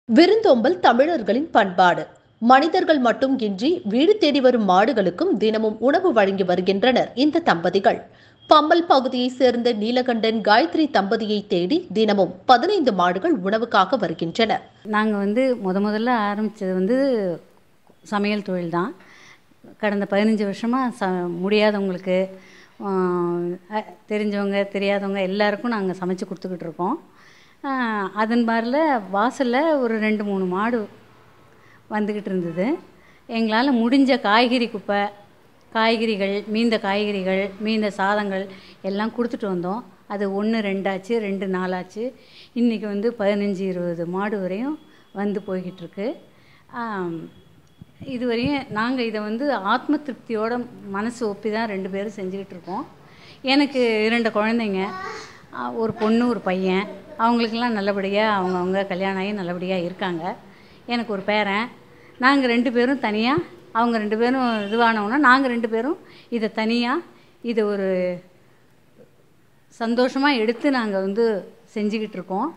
விருந்தோம்பல் தமிழர்களின் பண்பாடு மனிதர்கள் மட்டும் இன்றி வீடு தேடி வரும் மாடுகளுக்கும் தினமும் உணவு வழங்கி வருகின்றனர் இந்த தம்பதிகள் பம்பல் பகுதியைச் சேர்ந்த நீலகண்டன் காயத்ரி தம்பதியை தேடி தினமும் பதினைந்து மாடுகள் உணவுக்காக வருகின்றன நாங்கள் வந்து முத முதல்ல ஆரம்பித்தது வந்து சமையல் தொழில் தான் கடந்த பதினஞ்சு வருஷமாக ச முடியாதவங்களுக்கு ஆஹ், அஹ், தெரிஞ்சவங்க தெரியாதவங்க எல்லாருக்கும் நாங்கள் சமைச்சு கொடுத்துக்கிட்டு இருக்கோம் ஆஹ், அதன் மாதிரில வாசலில் ஒரு ரெண்டு மூணு மாடு வந்துக்கிட்டு இருந்தது எங்களால் முடிஞ்ச காய்கறி குப்பை காய்கறிகள் மீந்த காய்கறிகள் மீந்த சாதங்கள் எல்லாம் கொடுத்துட்டு வந்தோம் அது ஒன்று ரெண்டாச்சு ரெண்டு நாலாச்சு இன்றைக்கி வந்து பதினஞ்சு இருபது மாடு வரையும் வந்து போய்கிட்டு இருக்கு ஆம், இதுவரையும் நாங்கள் இதை வந்து ஆத்ம திருப்தியோட மனசு ஒப்பி தான் ரெண்டு பேரும் செஞ்சுக்கிட்டு இருக்கோம் எனக்கு இரண்டு குழந்தைங்க ஆ, ஒரு பொண்ணு ஒரு பையன் அவங்களுக்கெல்லாம் நல்லபடியாக அவங்கவுங்க கல்யாணம் ஆகி நல்லபடியாக இருக்காங்க எனக்கு ஒரு பேரன் நாங்கள் ரெண்டு பேரும் தனியாக அவங்க ரெண்டு பேரும் இதுவானவொன்னா நாங்கள் ரெண்டு பேரும் இதை தனியாக இதை ஒரு சந்தோஷமாக எடுத்து நாங்கள் வந்து செஞ்சுக்கிட்டு இருக்கோம்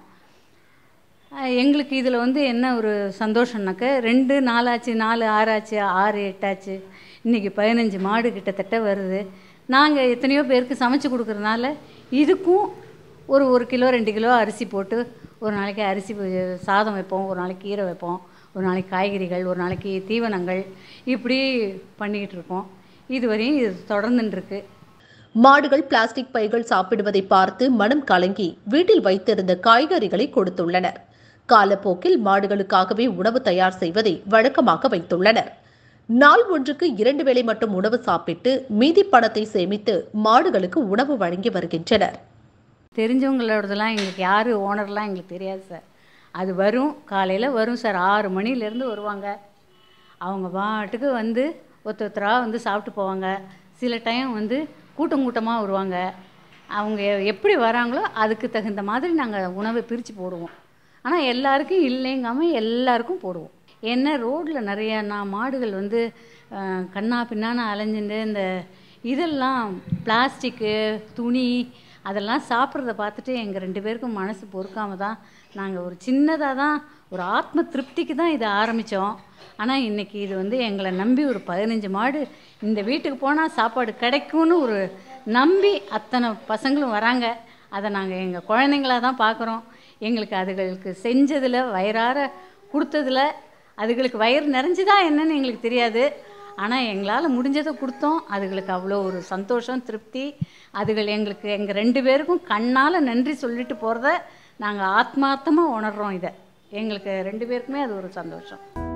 அஹ் எங்களுக்கு இதில் வந்து என்ன ஒரு சந்தோஷம்னாக்க ரெண்டு நாலாச்சு நாலு ஆறாச்சு ஆறு எட்டாச்சு இன்றைக்கி பதினஞ்சு மாடு கிட்டத்தட்ட வருது நாங்கள் எத்தனையோ பேருக்கு சமைச்சு கொடுக்குறதுனால இதுக்கும் ஒரு ஒரு கிலோ ரெண்டு கிலோ அரிசி போட்டு ஒரு நாளைக்கு அரிசி வு- சாதம் வைப்போம் ஒரு நாளைக்கு கீரை வைப்போம் ஒரு நாளைக்கு காய்கறிகள் ஒரு நாளைக்கு தீவனங்கள் இப்படி பண்ணிக்கிட்டு இருக்கோம் இதுவரையும் இது தொடர்ந்துன்னு இருக்கு மாடுகள் பிளாஸ்டிக் பைகள் சாப்பிடுவதை பார்த்து மனம் கலங்கி வீட்டில் வைத்திருந்த காய்கறிகளை கொடுத்துள்ளனர் காலப்போக்கில் மாடுகளுக்காகவே உணவு தயார் செய்வதை வழக்கமாக வைத்துள்ளனர் நாள் ஒன்றுக்கு இரண்டு வேளை மட்டும் உணவு சாப்பிட்டு மீதி பணத்தை சேமித்து மாடுகளுக்கு உணவு வழங்கி வருகின்றனர் தெரிஞ்சவங்களோடதெல்லாம் எங்களுக்கு யார் ஓனர்லாம் எங்களுக்கு தெரியாது சார் அது வரும் காலையில் வரும் சார் ஆறு மணிலேருந்து வருவாங்க அவங்க பாட்டுக்கு வந்து ஒருத்தர் ஒருத்தராக வந்து சாப்பிட்டு போவாங்க சில டைம் வந்து கூட்டம் கூட்டமாக வருவாங்க அவங்க எ- எப்படி வராங்களோ அதுக்கு தகுந்த மாதிரி நாங்கள் உணவை பிரித்து போடுவோம் ஆனால் எல்லாருக்கும் இல்லைங்காமல் எல்லாருக்கும் போடுவோம் என்ன ரோட்டில் நிறைய நான் மாடுகள் வந்து அஹ், கண்ணா பின்னான்னு அலைஞ்சுட்டு இந்த இதெல்லாம் பிளாஸ்டிக்கு துணி அதெல்லாம் சாப்பிட்றத பார்த்துட்டு எங்கள் ரெண்டு பேருக்கும் மனசு பொறுக்காம தான் நாங்கள் ஒரு சின்னதாக தான் ஒரு ஆத்ம திருப்திக்கு தான் இதை ஆரம்பித்தோம் ஆனால் இன்றைக்கி இது வந்து எங்களை நம்பி ஒரு பதினஞ்சு மாடு இந்த வீட்டுக்கு போனால் சாப்பாடு கிடைக்கும்னு ஒரு நம்பி அத்தனை பசங்களும் வராங்க அதை நாங்கள் எங்கள் குழந்தைங்களா தான் பார்க்குறோம் எங்களுக்கு அதுகளுக்கு செஞ்சதில் வயிறார கொடுத்ததில் அதுகளுக்கு வயிறு நிறைஞ்சுதா என்னன்னு எங்களுக்கு தெரியாது ஆனால் எங்களால் முடிஞ்சதை கொடுத்தோம் அதுகளுக்கு அவ்வளோ ஒரு சந்தோஷம் திருப்தி அதுகள் எங்களுக்கு எங்கள் ரெண்டு பேருக்கும் கண்ணால் நன்றி சொல்லிட்டு போகிறத நாங்கள் ஆத்மார்த்தமாக உணர்றோம் இதை எங்களுக்கு ரெண்டு பேருக்குமே அது ஒரு சந்தோஷம்